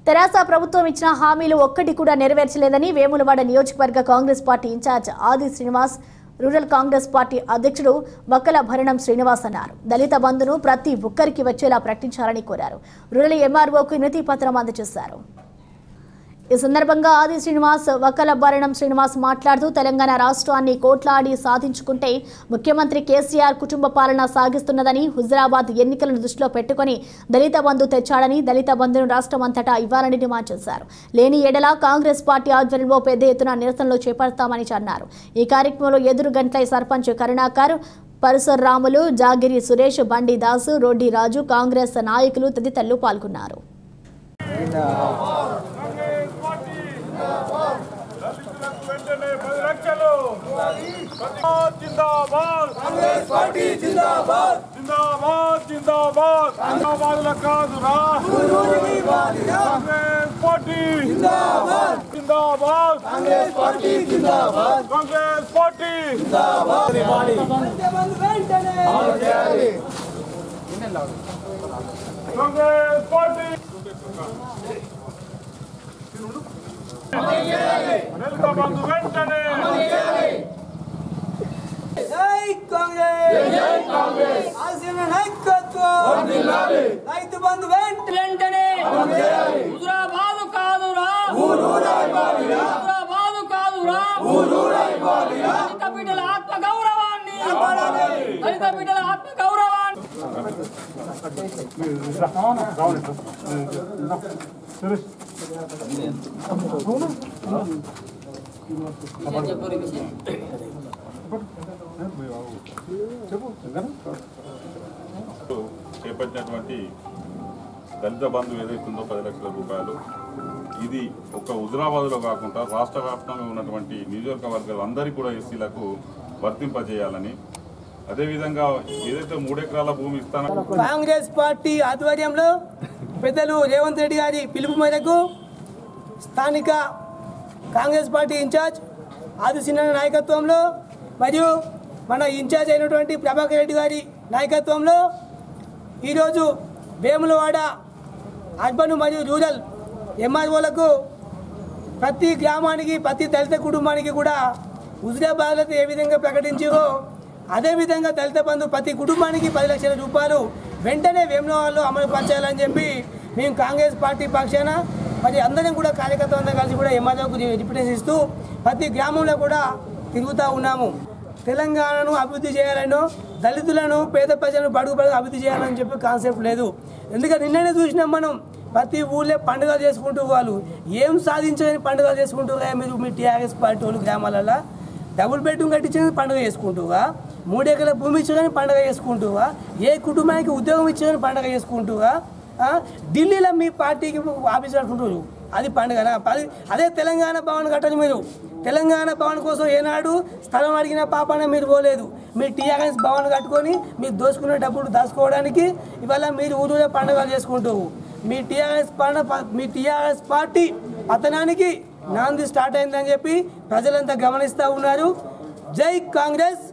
తెరాస ప్రభుత్వం ఇచ్చిన హామీలు ఒక్కటి కూడా నెరవేర్చలేదని వేములవాడ నియోజకవర్గ కాంగ్రెస్ పార్టీ ఇన్ఛార్జ్ ఆది శ్రీనివాస్ రూరల్ కాంగ్రెస్ పార్టీ అధ్యక్షుడు వక్కల భరణం శ్రీనివాస్ అన్నారు దళిత బంధును ప్రతి ఒక్కరికి వచ్చేలా ప్రకటించాలని కోరారు రూరల్ ఎంఆర్ఓకు వినతి పత్రం అందజేశారు ఈ సందర్భంగా ఆది శ్రీనివాస్ వక్కల భరణం శ్రీనివాస్ మాట్లాడుతూ తెలంగాణ రాష్ట్రాన్ని కోట్లాడి సాధించుకుంటే ముఖ్యమంత్రి కేసీఆర్ కుటుంబ పాలన సాగిస్తున్నదని హుజరాబాద్ ఎన్నికలను దృష్టిలో పెట్టుకుని దళిత బంధు తెచ్చాడని దళిత బంధును రాష్ట్రం అంతటా ఇవ్వాలని డిమాండ్ చేశారు లేని ఎడల కాంగ్రెస్ పార్టీ ఆధ్వర్యంలో పెద్ద ఎత్తున నిరసనలు చేపడతామని అన్నారు ఈ కార్యక్రమంలో ఎదురు గంట్లై సర్పంచ్ కరుణాకర్ పరశురాములు జాగిరి సురేష్ బండి దాసు రోడ్డి రాజు కాంగ్రెస్ నాయకులు తదితరులు పాల్గొన్నారు దళితులకు వెంటనే పది లక్షలు జిందాబాద్ కాంగ్రెస్ పార్టీ జిందాబాద్ జిందాబాద్ జిందాబాద్ జిందాబాద్ కాదురా కాంగ్రెస్ పార్టీ జిందాబాద్ జిందాబాద్ కాంగ్రెస్ పార్టీ జిందాబాద్ కాంగ్రెస్ పార్టీ కాంగ్రెస్ పార్టీ దళిత బంధు వెంటనే జై కాంగ్రెస్ జై కాంగ్రెస్ ఆశీన నాయకత్వం రైతు బంధు వెంట వెంటనే హుజరాబాదు కాదురా హుజరాబాదు కాదురా దళిత బిడ్డల ఆత్మ గౌరవాన్ని దళిత బిడ్డల ఆత్మ గౌరవాన్ని చేపట్టినటువంటి దళిత బంధు ఏదైతుందో పది లక్షల రూపాయలు ఇది ఒక హుజరాబాద్లో కాకుండా రాష్ట్ర వ్యాప్తంగా ఉన్నటువంటి నియోజకవర్గాలు అందరికీ కూడా ఎస్సీలకు వర్తింపజేయాలని అదేవిధంగా ఏదైతే మూడెకరాల భూమి ఇస్తానో కాంగ్రెస్ పార్టీ ఆధ్వర్యంలో పెద్దలు రేవంత్ రెడ్డి గారి పిలుపు మేరకు స్థానిక కాంగ్రెస్ పార్టీ ఇన్ఛార్జ్ ఆదిశీన నాయకత్వంలో మరియు మన ఇన్ఛార్జ్ అయినటువంటి ప్రభాకర్ రెడ్డి గారి నాయకత్వంలో ఈరోజు వేములవాడ అర్బన్ మరియు రూరల్ ఎంఆర్ఓలకు ప్రతి గ్రామానికి ప్రతి దళిత కుటుంబానికి కూడా హుజరాబాద్లో ఏ విధంగా ప్రకటించారో అదేవిధంగా దళిత బంధు ప్రతి కుటుంబానికి పది లక్షల రూపాయలు వెంటనే వేములవాడలో అమలు పరచాలని చెప్పి మేము కాంగ్రెస్ పార్టీ పక్షాన మరి అందరం కూడా కార్యకర్తలందరం కలిసి కూడా ఎంఆర్ఓకు రిప్రజెంట్ ఇస్తూ ప్రతి గ్రామంలో కూడా తిరుగుతూ ఉన్నాము తెలంగాణను అభివృద్ధి చేయాలనో దళితులను పేద ప్రజలను బడుగు బడుగు అభివృద్ధి చేయాలని చెప్పి కాన్సెప్ట్ లేదు ఎందుకంటే నిన్ననే చూసినాం మనం ప్రతి ఊళ్ళో పండుగలు చేసుకుంటూ వాళ్ళు ఏం సాధించని పండుగలు చేసుకుంటూ మీరు మీ టీఆర్ఎస్ పార్టీ వాళ్ళు గ్రామాలలో డబుల్ బెడ్రూమ్ కట్టించిన పండుగ చేసుకుంటూగా మూడెకరాల భూమి ఇచ్చిన పండుగ చేసుకుంటూగా ఏ కుటుంబానికి ఉద్యోగం ఇచ్చిన పండుగ చేసుకుంటూగా ఆ, ఢిల్లీలో మీ పార్టీకి ఆఫీస్ కట్టుకుంటారు అది పండుగనా అది అదే తెలంగాణ భవన్ కట్టండి మీరు తెలంగాణ భవన్ కోసం ఏనాడు స్థలం అడిగిన పాపాన మీరు పోలేదు మీ టీఆర్ఎస్ భవన్ కట్టుకొని మీరు దోసుకునే డబ్బులు దాచుకోవడానికి ఇవాళ మీరు ఊళ్ళో పండుగలు చేసుకుంటూ మీ టీఆర్ఎస్ పండుగ మీ టీఆర్ఎస్ పార్టీ పతనానికి నాంది స్టార్ట్ అయిందని చెప్పి ప్రజలంతా గమనిస్తూ ఉన్నారు జై కాంగ్రెస్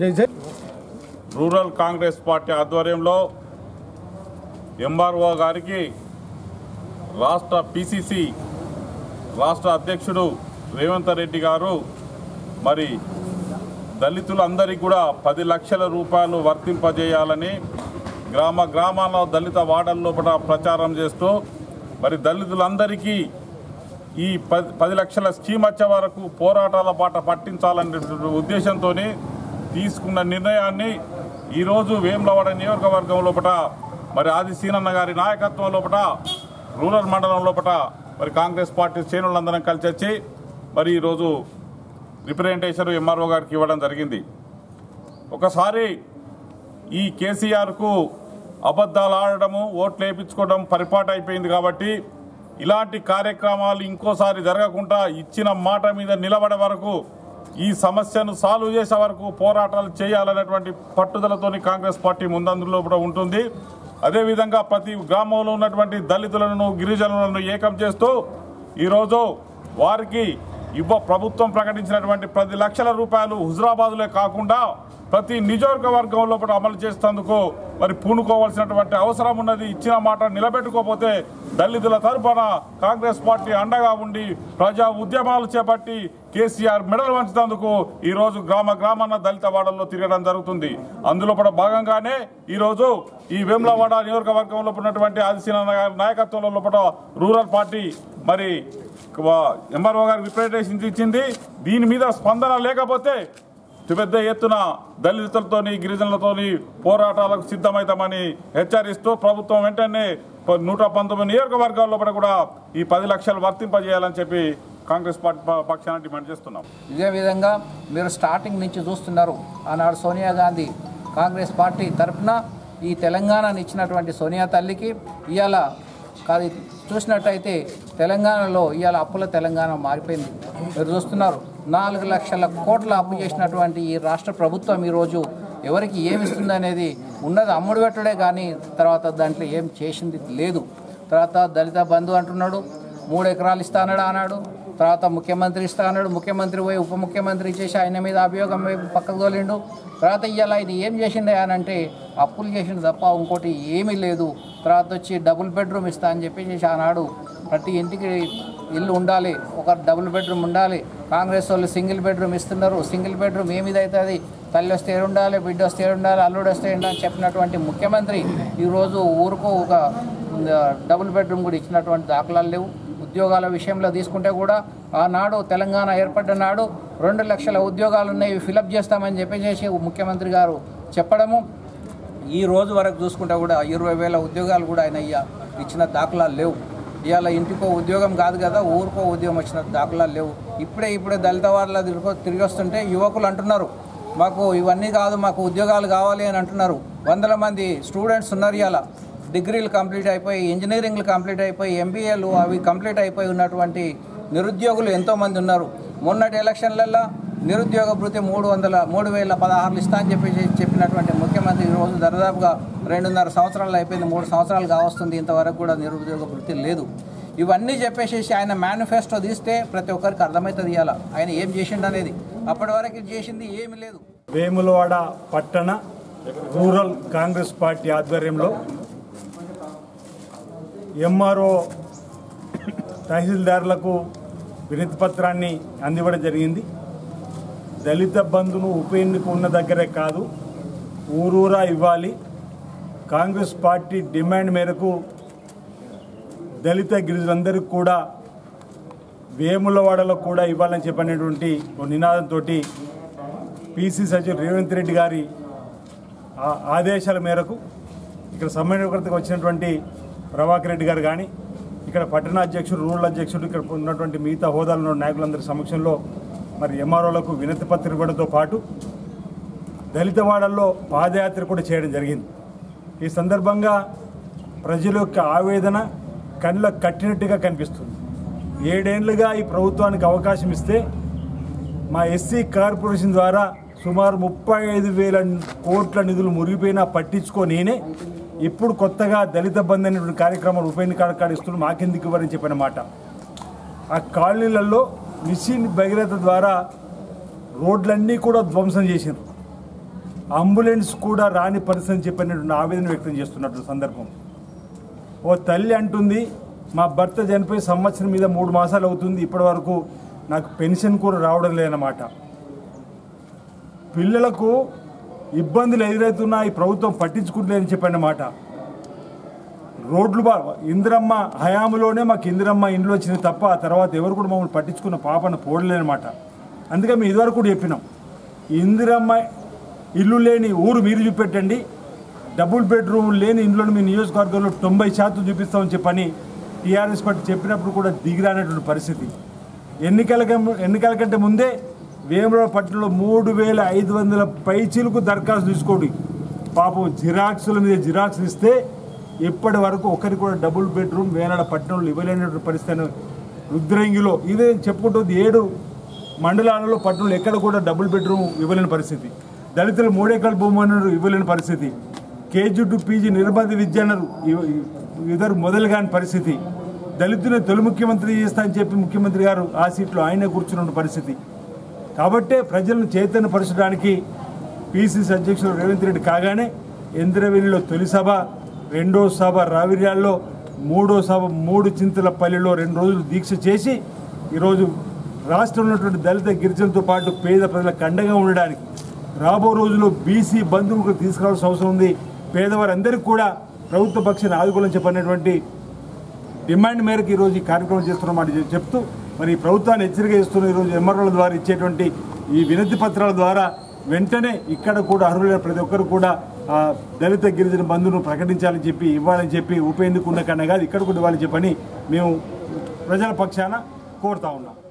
రూరల్ కాంగ్రెస్ పార్టీ ఆధ్వర్యంలో ఎంఆర్ఓ గారికి రాష్ట్ర పిసిసి రాష్ట్ర అధ్యక్షుడు రేవంత్ రెడ్డి గారు మరి దళితులందరికీ కూడా పది లక్షల రూపాయలు వర్తింపజేయాలని గ్రామ గ్రామాల్లో దళిత వార్డల లోపల ప్రచారం చేస్తూ మరి దళితులందరికీ ఈ పది పది లక్షల స్కీమ్ వచ్చే వరకు పోరాటాల బాట పట్టించాలనే ఉద్దేశంతో తీసుకున్న నిర్ణయాన్ని ఈరోజు వేములవాడ నియోజకవర్గం లోపల మరి ఆది సీనన్న గారి నాయకత్వం లోపల రూరల్ మండలం లోపల మరి కాంగ్రెస్ పార్టీ శ్రేణులందరం కలిసి వచ్చి మరి ఈరోజు రిప్రజెంటేషన్ ఎంఆర్ఓ గారికి ఇవ్వడం జరిగింది ఒకసారి ఈ కేసీఆర్కు అబద్ధాలు ఆడడము ఓట్లు వేయించుకోవడం పరిపాటు అయిపోయింది కాబట్టి ఇలాంటి కార్యక్రమాలు ఇంకోసారి జరగకుండా ఇచ్చిన మాట మీద నిలబడే వరకు ఈ సమస్యను సాల్వ్ చేసే వరకు పోరాటాలు చేయాలనేటువంటి పట్టుదలతోని కాంగ్రెస్ పార్టీ ముందందులో కూడా ఉంటుంది అదేవిధంగా ప్రతి గ్రామంలో ఉన్నటువంటి దళితులను గిరిజనులను ఏకం చేస్తూ ఈరోజు వారికి ఇవ్వ ప్రభుత్వం ప్రకటించినటువంటి పది లక్షల రూపాయలు హుజరాబాద్లో కాకుండా ప్రతి నియోజకవర్గం లోపల అమలు చేసేందుకు మరి పూనుకోవాల్సినటువంటి అవసరం ఉన్నది ఇచ్చిన మాట నిలబెట్టుకోకపోతే దళితుల తరపున కాంగ్రెస్ పార్టీ అండగా ఉండి ప్రజా ఉద్యమాలు చేపట్టి కేసీఆర్ మెడలు వంచేందుకు ఈ రోజు గ్రామ గ్రామాన దళిత వాడల్లో తిరగడం జరుగుతుంది అందులో కూడా భాగంగానే ఈ రోజు ఈ వేములవాడ నియోజకవర్గంలో ఉన్నటువంటి ఆదిశీన నాయకత్వంలో లోపల రూరల్ పార్టీ మరి ఎంఆర్ఓ గారికి రిప్రజెంటేషన్ ఇచ్చింది దీని మీద స్పందన లేకపోతే పెద్ద ఎత్తున దళితులతోని గిరిజనులతోని పోరాటాలకు సిద్ధమవుతామని హెచ్చరిస్తూ ప్రభుత్వం వెంటనే ప- నూట పంతొమ్మిది నియోజకవర్గాల్లో కూడా కూడా ఈ పది లక్షలు వర్తింపజేయాలని చెప్పి కాంగ్రెస్ పార్టీ ప- పక్షాన డిమాండ్ చేస్తున్నాం ఇదే విధంగా మీరు స్టార్టింగ్ నుంచి చూస్తున్నారు ఆనాడు సోనియా గాంధీ కాంగ్రెస్ పార్టీ తరఫున ఈ తెలంగాణను ఇచ్చినటువంటి సోనియా తల్లికి ఇవాళ కాదు చూసినట్టయితే తెలంగాణలో ఇవాళ అప్పుల తెలంగాణ మారిపోయింది మీరు చూస్తున్నారు నాలుగు లక్షల కోట్ల అప్పు చేసినటువంటి ఈ రాష్ట్ర ప్రభుత్వం ఈరోజు ఎవరికి ఏమి ఇస్తుంది అనేది ఉన్నది అమ్ముడు పెట్టడే కానీ తర్వాత దాంట్లో ఏం చేసింది లేదు తర్వాత దళిత బంధు అంటున్నాడు మూడు ఎకరాలు ఇస్తా అన్నాడు అన్నాడు తర్వాత ముఖ్యమంత్రి ఇస్తా అన్నాడు ముఖ్యమంత్రి పోయి ఉప ముఖ్యమంత్రి చేసి ఆయన మీద అభియోగం వేసి పక్కకు తోలిండు తర్వాత ఇవాళ ఆయన ఏం చేసిండే అని అంటే అప్పులు చేసిండు తప్ప ఇంకోటి ఏమీ లేదు తర్వాత వచ్చి డబుల్ బెడ్రూమ్ ఇస్తా అని చెప్పేసి ఆనాడు ప్రతి ఇంటికి ఇల్లు ఉండాలి ఒక డబుల్ బెడ్రూమ్ ఉండాలి కాంగ్రెస్ వాళ్ళు సింగిల్ బెడ్రూమ్ ఇస్తున్నారు సింగిల్ బెడ్రూమ్ ఏమిది అవుతుంది తల్లి వస్తే ఏడు ఉండాలి బిడ్డ వస్తే ఏడు ఉండాలి అల్లుడు వస్తే ఏడు ఉండాలి అని చెప్పినటువంటి ముఖ్యమంత్రి ఈరోజు ఊరుకో ఒక డబుల్ బెడ్రూమ్ కూడా ఇచ్చినటువంటి దాఖలాలు లేవు ఉద్యోగాల విషయంలో తీసుకుంటే కూడా ఆనాడు తెలంగాణ ఏర్పడ్డ నాడు రెండు లక్షల ఉద్యోగాలు ఉన్నాయి ఫిలప్ చేస్తామని చెప్పేసి ముఖ్యమంత్రి గారు చెప్పడము ఈ రోజు వరకు చూసుకుంటే కూడా ఇరవై వేల ఉద్యోగాలు కూడా ఆయన ఇయ్య ఇచ్చిన దాఖలాలు లేవు ఇవాళ ఇంటికో ఉద్యోగం కాదు కదా ఊరికో ఉద్యోగం వచ్చిన దాఖలాలు లేవు ఇప్పుడే ఇప్పుడే దళిత వారిలో తిరిగి తిరిగి వస్తుంటే యువకులు అంటున్నారు మాకు ఇవన్నీ కాదు మాకు ఉద్యోగాలు కావాలి అని అంటున్నారు వందల మంది స్టూడెంట్స్ ఉన్నారు ఇవాళ డిగ్రీలు కంప్లీట్ అయిపోయి ఇంజనీరింగ్లు కంప్లీట్ అయిపోయి ఎంబీఏలు అవి కంప్లీట్ అయిపోయి ఉన్నటువంటి నిరుద్యోగులు ఎంతోమంది ఉన్నారు మొన్నటి ఎలక్షన్లలో నిరుద్యోగ భృతి మూడు వందల మూడు వేల పదహారులు ఇస్తా అని చెప్పి చెప్పినటువంటి ముఖ్యమంత్రి ఈరోజు దరిదాపుగా రెండున్నర సంవత్సరాలు అయిపోయింది మూడు సంవత్సరాలు కావస్తుంది ఇంతవరకు కూడా నిరుద్యోగ భృతి లేదు ఇవన్నీ చెప్పేసి ఆయన మేనిఫెస్టో తీస్తే ప్రతి ఒక్కరికి అర్థమవుతుంది ఇవాళ ఆయన ఏం చేసిండు అనేది అప్పటి వరకు చేసింది ఏమీ లేదు వేములవాడ పట్టణ రూరల్ కాంగ్రెస్ పార్టీ ఆధ్వర్యంలో ఎంఆర్ఓ తహసీల్దారులకు వినతి పత్రాన్ని అందివ్వడం జరిగింది దళిత బంధును ఉప ఎన్నిక ఉన్న దగ్గరే కాదు ఊరూరా ఇవ్వాలి కాంగ్రెస్ పార్టీ డిమాండ్ మేరకు దళిత గిరిజనులందరికీ కూడా వేములవాడలో కూడా ఇవ్వాలని చెప్పినటువంటి ఒక నినాదంతో పిసి సచివ్ రేవంత్ రెడ్డి గారి ఆ- ఆదేశాల మేరకు ఇక్కడ సమన్వయకర్తకు వచ్చినటువంటి ప్రభాకర్ రెడ్డి గారు కానీ ఇక్కడ పట్టణ అధ్యక్షుడు రూరల్ అధ్యక్షుడు ఇక్కడ ఉన్నటువంటి మిగతా హోదాలో ఉన్న నాయకులందరి సమక్షంలో మరి ఎంఆర్ఓలకు వినతి పత్రం ఇవ్వడంతో పాటు దళితవాడల్లో పాదయాత్ర కూడా చేయడం జరిగింది ఈ సందర్భంగా ప్రజల యొక్క ఆవేదన కళ్ళ కట్టినట్టుగా కనిపిస్తుంది ఏడేళ్లుగా ఈ ప్రభుత్వానికి అవకాశం ఇస్తే మా ఎస్సీ కార్పొరేషన్ ద్వారా సుమారు ముప్పై ఐదు వేల కోట్ల నిధులు మురిగిపోయినా పట్టించుకో నేనే ఇప్పుడు కొత్తగా దళిత బంధు అనేటువంటి కార్యక్రమం ఉప ఎన్నిక కార్డు ఇస్తున్నాం మాకెందుకు ఇవ్వరని చెప్పిన మాట ఆ కాలనీలలో మిషన్ భగీరథ ద్వారా రోడ్లన్నీ కూడా ధ్వంసం చేసిండ్రు అంబులెన్స్ కూడా రాని పరిస్థితి అని చెప్పినటువంటి ఆవేదన వ్యక్తం చేస్తున్నటువంటి సందర్భం ఓ తల్లి అంటుంది మా భర్త చనిపోయి సంవత్సరం మీద మూడు మాసాలు అవుతుంది ఇప్పటి వరకు నాకు పెన్షన్ కూడా రావడం లేదన్నమాట పిల్లలకు ఇబ్బందులు ఎదురవుతున్నా ఈ ప్రభుత్వం పట్టించుకుంటలేదని చెప్పన్నమాట రోడ్లు బా ఇందిరమ్మ హయాములోనే మాకు ఇందిరమ్మ ఇండ్లు వచ్చింది తప్ప ఆ తర్వాత ఎవరు కూడా మమ్మల్ని పట్టించుకున్న పాపను పోడలేనమాట అందుకే మేము ఇదివరకు కూడా చెప్పినాం ఇందిరమ్మ ఇల్లు లేని ఊరు మీరు చూపెట్టండి డబుల్ బెడ్రూమ్ లేని ఇండ్లను మీ నియోజకవర్గంలో తొంభై శాతం చూపిస్తామని చెప్పని టీఆర్ఎస్ పార్టీ చెప్పినప్పుడు కూడా దిగిరానటువంటి పరిస్థితి ఎన్నికల ఎన్నికల కంటే ముందే వేముల పట్టణంలో మూడు వేల ఐదు వందల పైచీలకు దరఖాస్తు తీసుకోండి పాపం జిరాక్సుల మీద జిరాక్స్ ఇస్తే ఇప్పటి వరకు ఒకరికి కూడా డబుల్ బెడ్రూమ్ వేలాడ పట్టణంలో ఇవ్వలేనటువంటి పరిస్థితి అని రుద్రంగిలో ఇదే చెప్పుకుంటుంది ఏడు మండలాలలో పట్టణంలో ఎక్కడ కూడా డబుల్ బెడ్రూమ్ ఇవ్వలేని పరిస్థితి దళితులు మూడెకరాల భూమి అన్నారు ఇవ్వలేని పరిస్థితి కేజీ టు పీజీ నిర్బంధ విద్య అన్నారు ఇవ- ఇద్దరు మొదలు కాని పరిస్థితి దళితుని తొలి ముఖ్యమంత్రి చేస్తా అని చెప్పి ముఖ్యమంత్రి గారు ఆ సీట్లో ఆయనే కూర్చున్న పరిస్థితి కాబట్టే ప్రజలను చైతన్యపరచడానికి పిసిసి అధ్యక్షుడు రేవంత్ రెడ్డి కాగానే ఇంద్రవెల్లిలో తొలి సభ రెండో సభ రావిర్యాల్లో మూడో సభ మూడు చింతలపల్లిలో రెండు రోజులు దీక్ష చేసి ఈరోజు రాష్ట్రంలో ఉన్నటువంటి దళిత గిరిజనులతో పాటు పేద ప్రజలకు అండగా ఉండడానికి రాబో రోజుల్లో బీసీ బంధువులకు తీసుకురావాల్సిన అవసరం ఉంది పేదవారందరికీ కూడా ప్రభుత్వ పక్షాన్ని ఆదుకోవాలని చెప్పినటువంటి డిమాండ్ మేరకు ఈరోజు ఈ కార్యక్రమం చేస్తున్నమాట చెప్తూ మరి ఈ ప్రభుత్వాన్ని హెచ్చరిక చేస్తున్న ఈరోజు ఎంఆర్ఓల ద్వారా ఇచ్చేటువంటి ఈ వినతి పత్రాల ద్వారా వెంటనే ఇక్కడ కూడా అర్హులైన ప్రతి ఒక్కరు కూడా ఆ, దళిత గిరిజన బంధును ప్రకటించాలని చెప్పి ఇవ్వాలని చెప్పి ఉప ఎన్నుకున్న కన్నా కాదు ఇక్కడ కూడా ఇవ్వాలని చెప్పని మేము ప్రజల పక్షాన కోరుతా ఉన్నాం